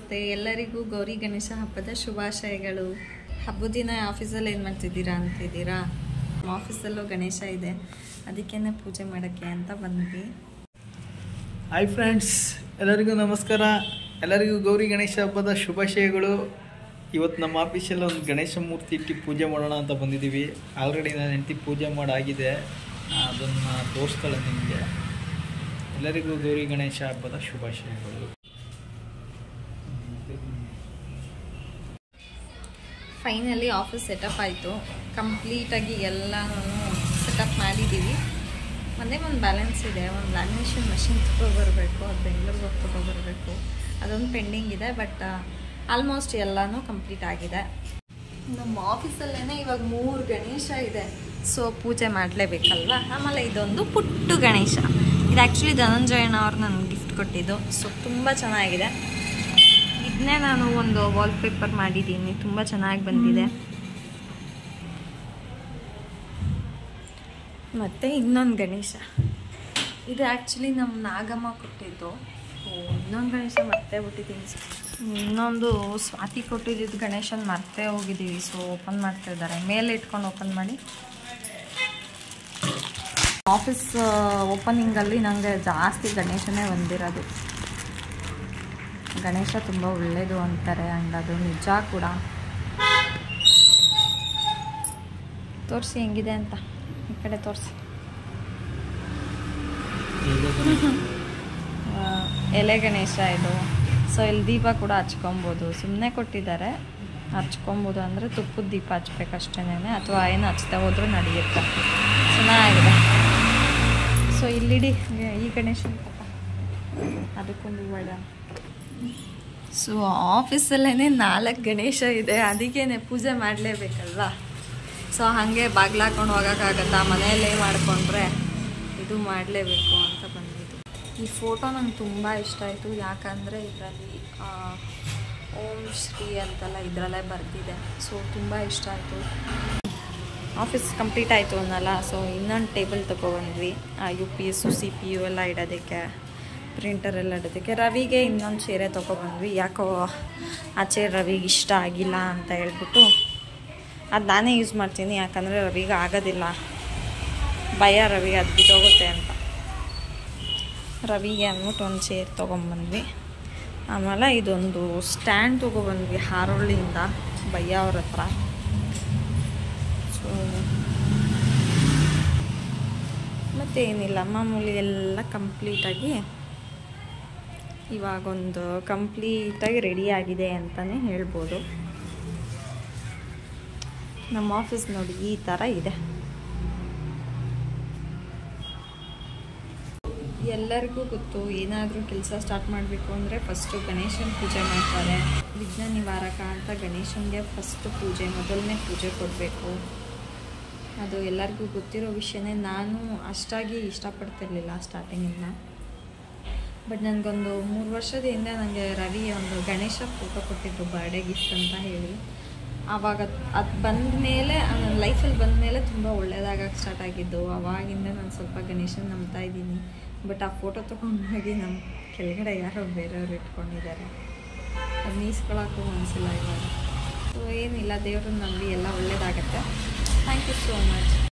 ನಮಸ್ತೆ ಎಲ್ಲರಿಗೂ ಗೌರಿ ಗಣೇಶ ಹಬ್ಬದ ಶುಭಾಶಯಗಳು ಹಬ್ಬದ ದಿನ ಆಫೀಸಲ್ಲಿ ಏನು ಮಾಡ್ತಿದ್ದೀರಾ ಅಂತಿದ್ದೀರಾ ನಮ್ಮ ಆಫೀಸಲ್ಲೂ ಗಣೇಶ ಇದೆ ಅದಕ್ಕೇನೆ ಪೂಜೆ ಮಾಡೋಕ್ಕೆ ಅಂತ ಬಂದ್ವಿ ಹಾಯ್ ಫ್ರೆಂಡ್ಸ್ ಎಲ್ಲರಿಗೂ ನಮಸ್ಕಾರ ಎಲ್ಲರಿಗೂ ಗೌರಿ ಗಣೇಶ ಹಬ್ಬದ ಶುಭಾಶಯಗಳು ಇವತ್ತು ನಮ್ಮ ಆಫೀಸಲ್ಲಿ ಒಂದು ಗಣೇಶ ಮೂರ್ತಿ ಇಟ್ಟು ಪೂಜೆ ಮಾಡೋಣ ಅಂತ ಬಂದಿದ್ದೀವಿ ಆಲ್ರೆಡಿ ನಾನು ಹೆಂಡತಿ ಪೂಜೆ ಮಾಡಾಗಿದೆ ಅದನ್ನು ತೋರಿಸ್ತಾಳೆ ನಿಮಗೆ ಎಲ್ಲರಿಗೂ ಗೌರಿ ಗಣೇಶ ಹಬ್ಬದ ಶುಭಾಶಯಗಳು ಫೈನಲಿ ಆಫೀಸ್ ಸೆಟಪ್ ಆಯಿತು ಕಂಪ್ಲೀಟಾಗಿ ಎಲ್ಲನೂ ಸೆಟಪ್ ಮಾಡಿದ್ದೀವಿ ಒಂದೇ ಒಂದು ಬ್ಯಾಲೆನ್ಸ್ ಇದೆ ಒಂದು ಲ್ಯಾಮಿನೇಷನ್ ಮಷಿನ್ ತೊಗೊಬರ್ಬೇಕು ಅದು ಬೆಂಗಳೂರಿಗೆ ಹೋಗಿ ತೊಗೊಬರ್ಬೇಕು ಅದೊಂದು ಪೆಂಡಿಂಗ್ ಇದೆ ಬಟ್ ಆಲ್ಮೋಸ್ಟ್ ಎಲ್ಲನೂ ಕಂಪ್ಲೀಟ್ ಆಗಿದೆ ನಮ್ಮ ಆಫೀಸಲ್ಲೇ ಇವಾಗ ಮೂರು ಗಣೇಶ ಇದೆ ಸೊ ಪೂಜೆ ಮಾಡಲೇಬೇಕಲ್ವ ಆಮೇಲೆ ಇದೊಂದು ಪುಟ್ಟು ಗಣೇಶ ಇದು ಆ್ಯಕ್ಚುಲಿ ಧನಂಜಯಣ್ಣ ಅವ್ರು ನನಗೆ ಗಿಫ್ಟ್ ಕೊಟ್ಟಿದ್ದು ಸೊ ತುಂಬ ಚೆನ್ನಾಗಿದೆ ಇದನ್ನೇ ನಾನು ಒಂದು ವಾಲ್ಪೇಪರ್ ಮಾಡಿದ್ದೀನಿ ತುಂಬ ಚೆನ್ನಾಗಿ ಬಂದಿದೆ ಮತ್ತು ಇನ್ನೊಂದು ಗಣೇಶ ಇದು ಆ್ಯಕ್ಚುಲಿ ನಮ್ಮ ನಾಗಮ್ಮ ಕೊಟ್ಟಿದ್ದು ಓ ಇನ್ನೊಂದು ಗಣೇಶ ಮರ್ತೇ ಬಿಟ್ಟಿದ್ದೀನಿ ಇನ್ನೊಂದು ಸ್ವಾತಿ ಕೊಟ್ಟಿದ್ದು ಗಣೇಶನ ಮರ್ತೇ ಹೋಗಿದ್ದೀವಿ ಸೊ ಓಪನ್ ಮಾಡ್ತಾ ಇದ್ದಾರೆ ಮೇಲೆ ಇಟ್ಕೊಂಡು ಓಪನ್ ಮಾಡಿ ಆಫೀಸ್ ಓಪನಿಂಗಲ್ಲಿ ನನಗೆ ಜಾಸ್ತಿ ಗಣೇಶನೇ ಬಂದಿರೋದು ಗಣೇಶ ತುಂಬ ಒಳ್ಳೆಯದು ಅಂತಾರೆ ಆ್ಯಂಡ್ ಅದು ನಿಜ ಕೂಡ ತೋರಿಸಿ ಹೆಂಗಿದೆ ಅಂತ ಈ ಕಡೆ ತೋರಿಸಿ ಎಲೆ ಗಣೇಶ ಇದು ಸೊ ಇಲ್ಲಿ ದೀಪ ಕೂಡ ಹಚ್ಕೊಬೋದು ಸುಮ್ಮನೆ ಕೊಟ್ಟಿದ್ದಾರೆ ಹಚ್ಕೊಬೋದು ಅಂದರೆ ತುಪ್ಪದ ದೀಪ ಹಚ್ಬೇಕಷ್ಟೇನೆ ಅಥವಾ ಏನು ಹಚ್ತಾ ಹೋದ್ರೂ ನಡೆಯುತ್ತೆ ಚೆನ್ನಾಗಿದೆ ಸೊ ಇಲ್ಲಿಡಿ ಈ ಗಣೇಶನ ಪಾಪ ಅದಕ್ಕೊಂದು ಬೇಡ ಸೊ ಆಫೀಸಲ್ಲೇ ನಾಲ್ಕು ಗಣೇಶ ಇದೆ ಅದಕ್ಕೇನೆ ಪೂಜೆ ಮಾಡಲೇಬೇಕಲ್ವಾ ಸೊ ಹಾಗೆ ಬಾಗ್ಲಾಕೊಂಡು ಹೋಗೋಕ್ಕಾಗತ್ತಾ ಮನೆಯಲ್ಲೇ ಮಾಡಿಕೊಂಡ್ರೆ ಇದು ಮಾಡಲೇಬೇಕು ಅಂತ ಬಂದಿದ್ದು ಈ ಫೋಟೋ ನಂಗೆ ತುಂಬ ಇಷ್ಟ ಆಯಿತು ಯಾಕಂದರೆ ಇದರಲ್ಲಿ ಓಂ ಶ್ರೀ ಅಂತೆಲ್ಲ ಇದರಲ್ಲೇ ಬರೆದಿದೆ ಸೊ ತುಂಬ ಇಷ್ಟ ಆಯಿತು ಆಫೀಸ್ ಕಂಪ್ಲೀಟ್ ಆಯಿತು ಅನ್ನಲ್ಲ ಸೊ ಇನ್ನೊಂದು ಟೇಬಲ್ ತೊಗೊಬಂದ್ವಿ U P S C P U ಎಲ್ಲ ಇಡೋದಕ್ಕೆ ಪ್ರಿಂಟರ್ ಎಲ್ಲ ಇಡೋದಕ್ಕೆ ರವಿಗೆ ಇನ್ನೊಂದು ಚೇರೆ ತೊಗೊಬಂದ್ವಿ ಯಾಕೋ ಆ ಚೇರ್ ರವಿಗೆ ಇಷ್ಟ ಆಗಿಲ್ಲ ಅಂತ ಹೇಳ್ಬಿಟ್ಟು ಅದು ನಾನೇ ಯೂಸ್ ಮಾಡ್ತೀನಿ ಯಾಕಂದರೆ ರವಿಗೆ ಆಗೋದಿಲ್ಲ ಭಯ ರವಿಗೆ ಅದು ಬಿದ್ದೋಗುತ್ತೆ ಅಂತ ರವಿಗೆ ಅಂದ್ಬಿಟ್ಟು ಒಂದು ಚೇರ್ ತೊಗೊಂಬಂದ್ವಿ ಆಮೇಲೆ ಇದೊಂದು ಸ್ಟ್ಯಾಂಡ್ ತೊಗೊಬಂದ್ವಿ ಹಾರೋಳಿಂದ ಭಯ್ಯ ಅವ್ರ ಹತ್ರ ಸೊ ಮತ್ತೇನಿಲ್ಲ ಮಾಮೂಲಿ ಎಲ್ಲ ಕಂಪ್ಲೀಟಾಗಿ ಇವಾಗೊಂದು ಕಂಪ್ಲೀಟಾಗಿ ರೆಡಿ ಆಗಿದೆ ಅಂತಲೇ ಹೇಳ್ಬೋದು ನಮ್ಮ ಆಫೀಸ್ ನೋಡಿ ಈ ಥರ ಇದೆ ಎಲ್ಲರಿಗೂ ಗೊತ್ತು ಏನಾದರೂ ಕೆಲಸ ಸ್ಟಾರ್ಟ್ ಮಾಡಬೇಕು ಅಂದರೆ ಫಸ್ಟು ಗಣೇಶನ ಪೂಜೆ ಮಾಡ್ತಾರೆ ವಿಘ್ನ ನಿವಾರಕ ಅಂತ ಗಣೇಶನಿಗೆ ಫಸ್ಟು ಪೂಜೆ ಮೊದಲನೇ ಪೂಜೆ ಕೊಡಬೇಕು ಅದು ಎಲ್ಲರಿಗೂ ಗೊತ್ತಿರೋ ವಿಷಯನೇ ನಾನು ಅಷ್ಟಾಗಿ ಇಷ್ಟಪಡ್ತಿರ್ಲಿಲ್ಲ ಸ್ಟಾರ್ಟಿಂಗಿಂದ ಬಟ್ ನನಗೊಂದು ಮೂರು ವರ್ಷದ ಹಿಂದೆ ನನಗೆ ರವಿ ಒಂದು ಗಣೇಶ ಫೋಟೋ ಕೊಟ್ಟಿದ್ರು ಬರ್ಡೇ ಗಿಫ್ಟ್ ಅಂತ ಹೇಳಿ ಆವಾಗ ಅದು ಬಂದ ಮೇಲೆ ನನ್ನ ಲೈಫಲ್ಲಿ ಬಂದ ಮೇಲೆ ತುಂಬ ಒಳ್ಳೇದಾಗಕ್ಕೆ ಸ್ಟಾರ್ಟ್ ಆಗಿದ್ದು ಅವಾಗಿಂದ ನಾನು ಸ್ವಲ್ಪ ಗಣೇಶನ ನಂಬ್ತಾ ಇದ್ದೀನಿ ಬಟ್ ಆ ಫೋಟೋ ತೊಗೊಂಡೋಗಿ ನಮ್ಮ ಕೆಳಗಡೆ ಯಾರೋ ಬೇರೆಯವ್ರು ಇಟ್ಕೊಂಡಿದ್ದಾರೆ ಅದು ನೀಸ್ಕೊಳಕ್ಕೂ ಮನಸ್ಸಿಲ್ಲ ಇವಾಗ ಸೊ ಏನಿಲ್ಲ ದೇವ್ರನ್ನ ನಂಬಿ ಎಲ್ಲ ಒಳ್ಳೇದಾಗತ್ತೆ ಥ್ಯಾಂಕ್ ಯು ಸೋ ಮಚ್